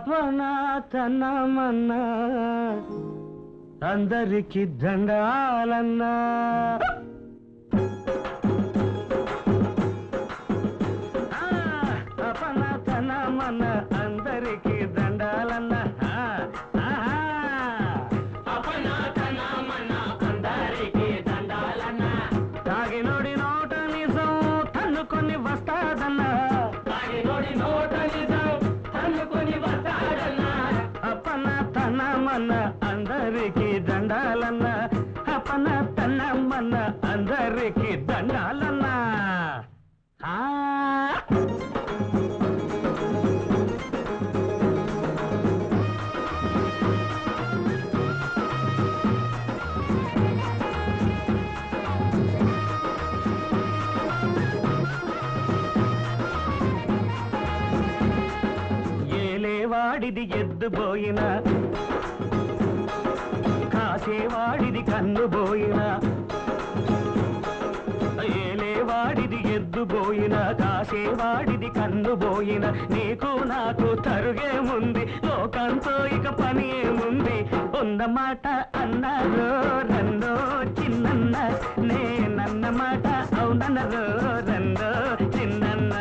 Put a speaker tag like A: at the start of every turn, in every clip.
A: అపనా తనమన్నా అందరికి దండాలన్నా ఆ, అపన తనమన్న అందరికి దండాలన్నా ఆ, ఆహా. తాగినోడి నోట నిజం తన్నుకొని వస్తాదన్నా అపన తనమన్న అందరికి దండాలన్న అపన తనమన్న అందరికి దండాలన్నా ఆ ఏలేవాడిది ఎద్దుపోయిన కాసేవాడిది కన్నుబోయిన ఏలేవాడిది ఎద్దుపోయిన కాసేవాడిది కన్నుబోయిన నీకు నాకు తరుగేముంది లోకంతో ఇక పని ఏముంది ఉందన్నమాట అన్నారు రెండో చిన్నన్న నేనన్నమాట అవునన్నారు రెండో చిన్నన్న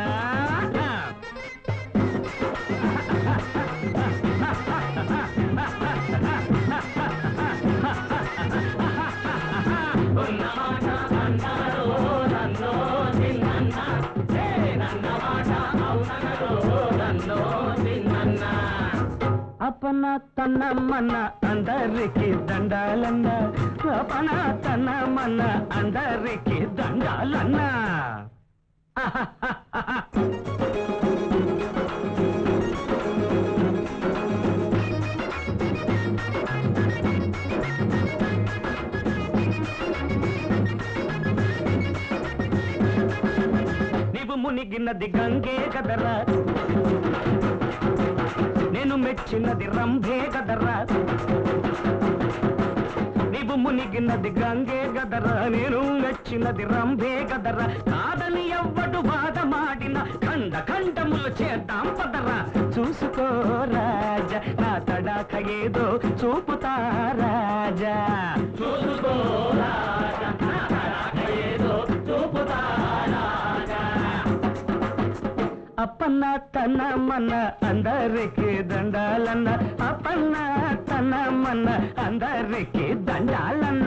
A: అపన తన్నమ్మన్న అందరికి దండాలన్న అపన తన్నమ్మన్న అందరికి దండాలన్న నీవు మునిగినది గంగే కదరా నేను మెచ్చినది రంభే కదరా నీవు మునిగినది గంగే గదరా నేను మెచ్చినది రంభే గదరా కాదని ఎవ్వడు వాదమాడిన ఖండ ఖండములు చేద్దాం పదరా చూసుకో రాజా నా తడాక ఏదో చూపుతా రాజా చూసుకో రాజా నా తడాక ఏదో చూపుతా రాజా అప్పన్న తన మన అందరికి దండాలన్న అప్పన్న తన మన అందరికి దండాలన్న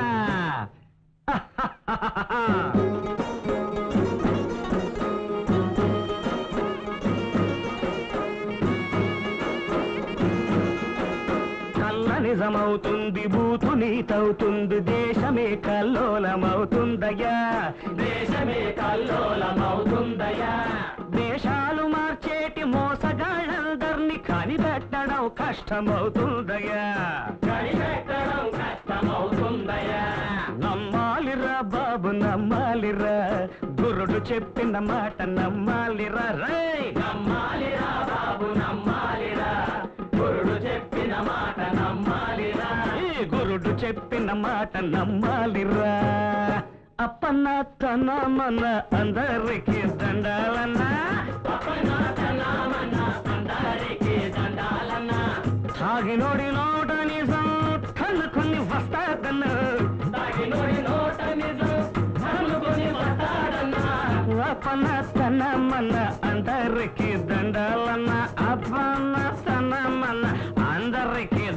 A: కళ్ళ నిజమవుతుంది బూతు నీతవుతుంది దేశమే కల్లోలమవుతుందయ్యా దేశమే కల్లోలమవుతుందయ్యా దేశాలు మార్చేటి మోసగాళ్ళందరినీ కనిపెట్టడం కష్టమవుతుందయ్యా కనిపెట్టడం కష్టమవుతుందయ్యా నమ్మాలిరా బాబు నమ్మాలిరా గురుడు చెప్పిన మాట నమ్మాలిరా రే నమ్మాలిరా బాబు నమ్మాలిరా గురుడు చెప్పిన మాట నమ్మాలిరా ఈ గురుడు చెప్పిన మాట నమ్మాలిరా అప్పన్న తన మన అందరికి దండాలన్నా అప్పన్న తన మన అందరికి దండాలన్నా సాగినోడి నోట నిజం కన్నుకొని వస్తాదన్న సాగినోడి నోట నిజం కన్నుకొని వస్తాడన్నా అప్పన్న తన మన అందరికి దండాలన్న అప్పన్న తన మన అందరికి